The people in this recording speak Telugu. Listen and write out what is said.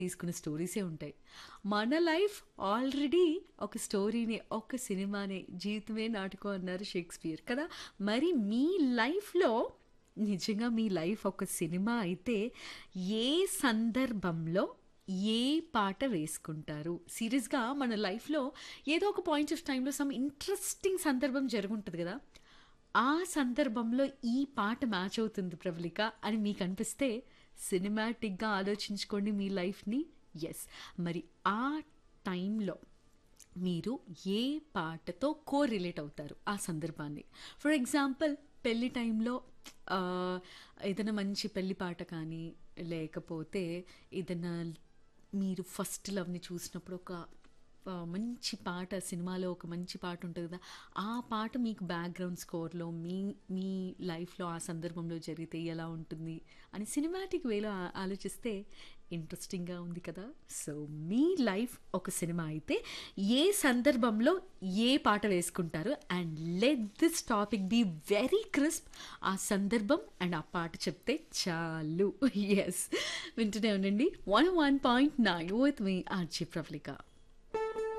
తీసుకున్న స్టోరీసే ఉంటాయి. మన లైఫ్ ఆల్రెడీ ఒక స్టోరీనే, ఒక సినిమానే, జీవితమే నాటకం అన్నారు షేక్స్‌పియర్ కదా! మరి మీ లైఫ్‌లో నిజంగా మీ లైఫ్ ఒక సినిమా అయితే ఏ సందర్భంలో ఏ పాట వేసుకుంటారు? సీరియస్‌గా మన లైఫ్‌లో ఏదో ఒక పాయింట్ ఆఫ్ టైమ్‌లో సమ్ ఇంట్రెస్టింగ్ సందర్భం జరుగుంటది గదా! ఆ సందర్భంలో ఈ పాట మ్యాచ్ అవుతుంది ప్రవళిక అని మీకనిపిస్తే సినిమాటిక్‌గా ఆలోచించుకోండి మీ లైఫ్‌ని. యెస్. మరి ఆ టైంలో మీరు ఏ పాటతో కోరిలేట్ అవుతారు ఆ సందర్భాన్ని? ఫర్ ఎగ్జాంపుల్ పెళ్లి టైంలో ఆహ్, ఏదైనా మంచి పెళ్లి పాట కానీ, లేకపోతే ఏదన్నా మీరు ఫస్ట్ లవ్‌ని చూసినప్పుడు ఒక ఆహ్, మంచి పాట సినిమాలో ఒక మంచి పాట ఉంటది కదా! ఆ పాట మీకు బ్యాక్‌గ్రౌండ్ స్కోర్‌లో మీ మీ లైఫ్‌లో ఆ సందర్భంలో జరిగితే ఎలా ఉంటుంది అని సినిమాటిక్ వేలో ఆ ఆలోచిస్తే ఇంట్రెస్టింగ్‌గా ఉంది కదా! సో, మీ లైఫ్ ఒక సినిమా అయితే ఏ సందర్భంలో ఏ పాట వేసుకుంటారు? And let this topic be very crisp. ఆ సందర్భం అండ్ ఆ పాట చెప్తే చాలు. యెస్. వింటూనే ఉండండి. 101.9 విత్ మీ ఆర్‌జే ప్రవళిక.